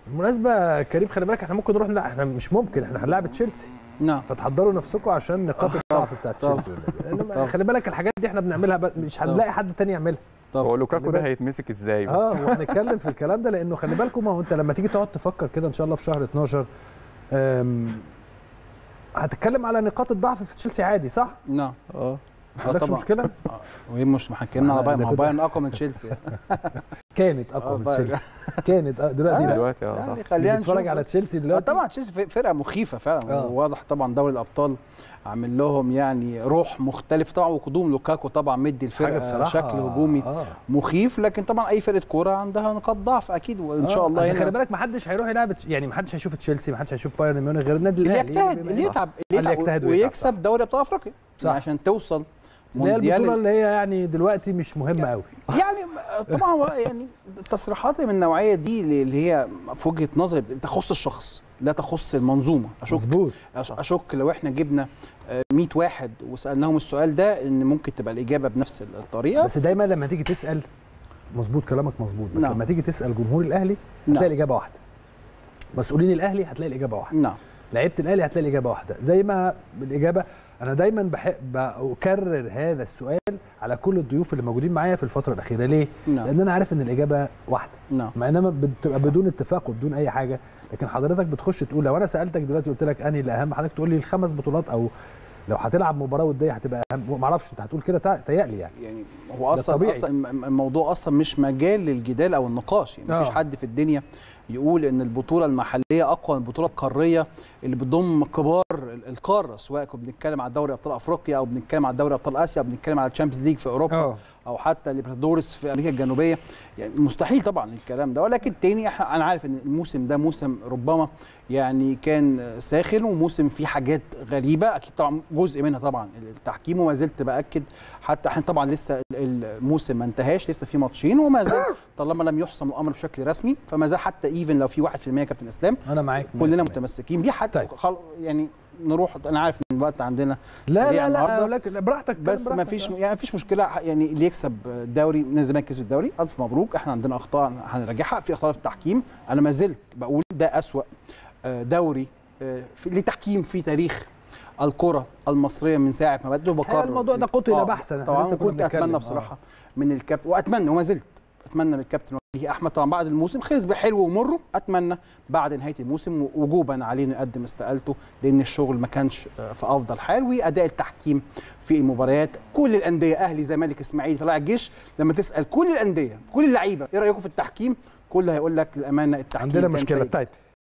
بالمناسبه كريم خلي بالك احنا ممكن نروح لا احنا مش ممكن احنا هنلاعب تشيلسي نعم فتحضروا نفسكم عشان نقاط الضعف بتاعت طبعا. تشيلسي انما طبعا. خلي بالك الحاجات دي احنا بنعملها بس مش هنلاقي حد تاني يعملها هو لوكاكو خلي ده بالك. هيتمسك ازاي بس اه وهنتكلم في الكلام ده لانه خلي بالكم ما هو انت لما تيجي تقعد تفكر كده ان شاء الله في شهر 12 أم، هتتكلم على نقاط الضعف في تشيلسي عادي صح؟ نعم اه ما عندكش طبعا. مشكله؟ آه، وهي مش محكمنا على إذا بايرن ما هو كنت- بايرن اقوى من تشيلسي كانت آه، اقوى من بايرن. تشيلسي كانت اه دلوقتي لا دلوقتي اه يعني صح خلينا بتتفرج نشوف. على تشيلسي آه، دلوقتي طبعا تشيلسي ف- فرقه مخيفه فعلا آه. واضح طبعا دوري الابطال عامل لهم يعني روح مختلف طبعا وقدوم لوكاكو طبعا مدي حاجه الفرقه بصراحه شكل هجومي آه. مخيف لكن طبعا اي فرقه كوره عندها نقاط ضعف اكيد وان آه، شاء الله أصل هنا خلي بالك ما حدش هيروح يلعب تش- يعني ما حدش هيشوف تشيلسي ما حدش هيشوف بايرن ميونخ غير النادي اللي الاهلي يجتهد بما اللي إنه- يتعب اللي اللي يتعب يجتهد ويتعب، ويكسب دوري ابطال افريقيا صح. عشان توصل اللي هي البطوله مونديال اللي هي يعني دلوقتي مش مهمه قوي يعني طبعا هو يعني التصريحات من النوعيه دي اللي هي في وجهه نظري تخص الشخص لا تخص المنظومه اشك مظبوط أش- اشك لو احنا جبنا آه، 100 واحد وسالناهم السؤال ده ان ممكن تبقى الاجابه بنفس الطريقه بس دايما لما تيجي تسال مظبوط كلامك مظبوط بس نعم. لما تيجي تسال جمهور الاهلي نعم. هتلاقي الاجابه واحده مسؤولين الاهلي هتلاقي الاجابه واحده نعم لعيبه الاهلي هتلاقي الاجابه واحده زي ما الاجابه انا دايما بحب اكرر هذا السؤال على كل الضيوف اللي موجودين معايا في الفتره الاخيره ليه نعم لان انا عارف ان الاجابه واحده نعم مع انما بتبقى بدون اتفاق وبدون اي حاجه لكن حضرتك بتخش تقول لو انا سالتك دلوقتي قلت لك انهي اللي اهم حضرتك تقول لي الخمس بطولات او لو هتلعب مباراه وديه هتبقى اهم ما اعرفش انت هتقول كده تا- تهيألي يعني يعني هو اصلا طبيعي. اصلا الم- الموضوع اصلا مش مجال للجدال او النقاش يعني مفيش آه. حد في الدنيا يقول ان البطوله المحليه اقوى من البطوله القاريه اللي بتضم كبار ال- القاره سواء كنا بنتكلم على دوري ابطال افريقيا او بنتكلم على دوري ابطال اسيا او بنتكلم على الشامبيونز ليج في اوروبا اه او حتى ليبرتادورس في امريكا الجنوبيه يعني مستحيل طبعا الكلام ده ولكن تاني احنا انا عارف ان الموسم ده موسم ربما يعني كان ساخن وموسم فيه حاجات غريبه اكيد طبعا جزء منها طبعا التحكيم وما زلت باكد حتى احنا طبعا لسه ال- الموسم ما انتهاش لسه في ماتشين وما زال طالما لم يحسم الامر بشكل رسمي فما زال حتى ايفن لو في 1% كابتن اسلام انا معاك كلنا معاك. متمسكين بيه حتى طيب. خل... يعني نروح انا عارف ان الوقت عندنا لا سريع لا لا النهاردة. لكن براحتك اتكلم بس ما براحتك. فيش يعني ما فيش مشكله يعني اللي يكسب الدوري نادي الزمالك كسب الدوري الف مبروك احنا عندنا اخطاء هنراجعها في اخطاء في التحكيم انا ما زلت بقول ده اسوا آه، دوري آه، في- لتحكيم في تاريخ الكره المصريه من ساعه ما بدأوا الحقيقة بقرر الموضوع ده قتل آه، بحثا، احنا طبعا لسه كنا وكنت بنتكلم. اتمنى آه. بصراحه من الكابتن واتمنى وما زلت اتمنى من الكابتن وجيه احمد طبعا بعد الموسم خلص بحلو ومره اتمنى بعد نهايه الموسم وجوبا عليه انه يقدم استقالته لان الشغل ما كانش آه، في افضل حال واداء التحكيم في المباريات كل الانديه اهلي زمالك اسماعيلي طلائع الجيش لما تسال كل الانديه كل اللعيبه ايه رايكم في التحكيم كل هيقول لك الامانه التحكيم عندنا كان مشكله سيء. طيب